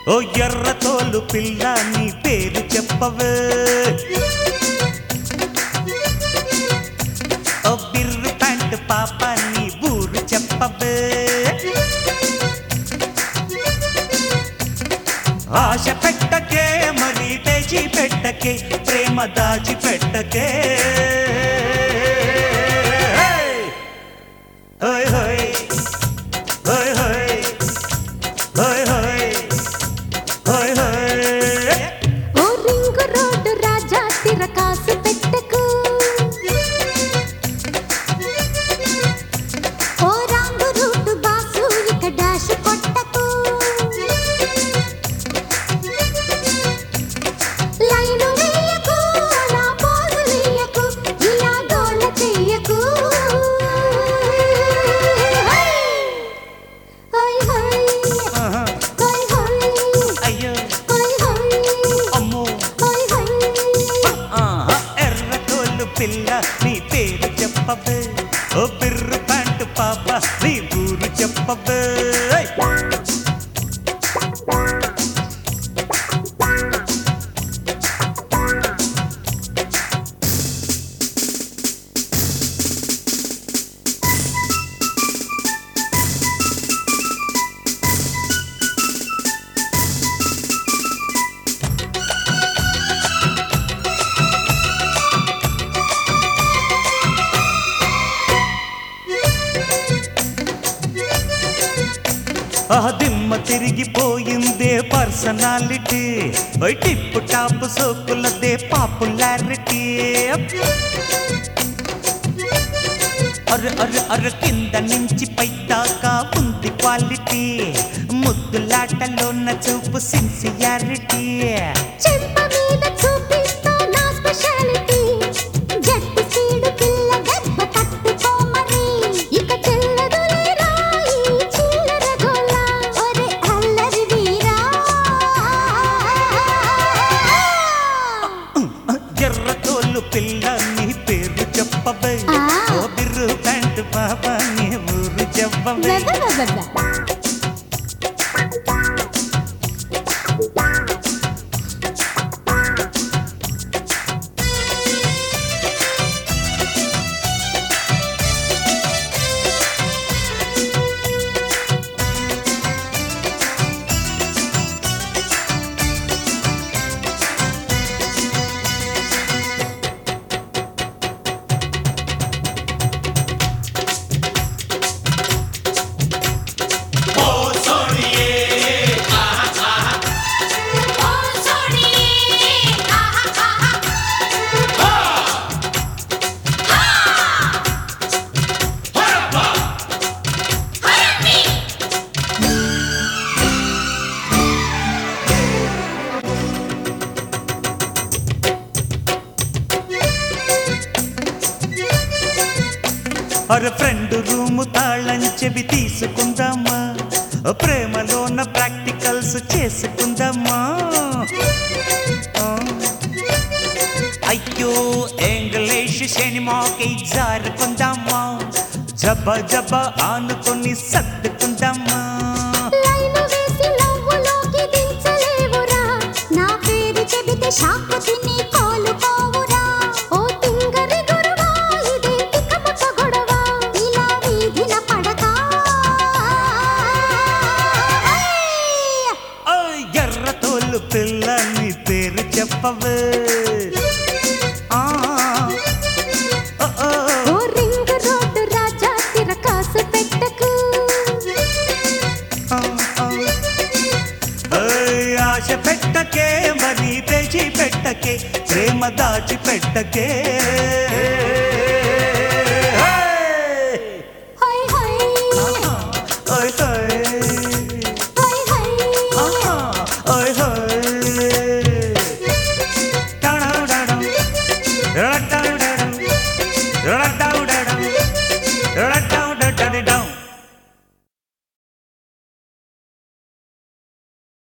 ఓ ఎర్ర తోలు పిల్ల నీ పేరు చెప్పవే ఓ బిర్రు ప్యాంట్ పాప నీ ఊరు చెప్పవే ఆశ పెట్టకే మరి తెచి పెట్టకే ప్రేమ దాచి పెట్టకే హోయ్ హోయ్ హోయ్ హోయ్ హోయ్ హోయ్ హోయ్ హోయ్ ఓ రింగు రోడ్డు రాజా తిరకాసు పెట్టకు ఓ రాంగు రూటు బాసు ఇక డాష్ కొట్టకు లైను వేయకు అలా పోజు వేయకు ఇలా గోల చెయ్యకు హై హై ఆహా. హై హై అయ్యో హై హై అమ్మో హై హై ఆహా, ఎర్ర తోలు పిల్ల నీ పేరు చెప్పవే ఓ బిర్రు ప్యాంటు పాప నీ ఊరు చెప్పవే ఆ దిమ్మ తిరిగిపోయిందే పర్సనాలిటీ ఓయ్ టిప్పు టాప్ సోకులదే పాపులారిటీ అర అర అర కింద నుంచి పైదాకా ఉంది క్వాలిటీ ముద్దులాటలోన చూపు సిన్సియారిటీ చెంప మీద చూపిస్తా నా స్పెషాలిటీ జట్టు సీడు పిల్ల దెబ్బ తట్టుకోమని ఇక చెల్లదులే రాయి చిల్లర గోల ఒరే అల్లరి వీరా ఎర్ర తోలు పిల్ల నీ పేరు చెప్పవే ఆ. ఓ బిర్రు ప్యాంటు పాప నీ ఊరు చెప్పవే వెదవెదవ. అరే ఫ్రెండ్ రూము తాళం చెవి తీసుకుందామా ప్రేమలోన ప్రాక్టికల్స్ చేసుకుందామా ఆ. అయ్యో ఇంగ్లీష్ సినిమాకి జారుకుందామా జబ జబ ఆనుకొని సర్దుకుందామా లైను వేసి లవ్వులోకి దించలేవురా నా పేరు చెబితే షాకు తిని కోలుకోవురా ఓ తింగరి గురువా ఇదే తికమక గొడవ ఇలా వీధిన పడక ఓ ఎర్ర తోలు పిల్ల నీ పేరు చెప్పవే ఆ. ఓ, ఓ. ఓ రింగ్ రోడ్డు రాజా తిరకాసు పెట్టకు ఏయ్, ఆశ పెట్టకే మరి తెచి పెట్టకే ప్రేమ దాచి పెట్టకే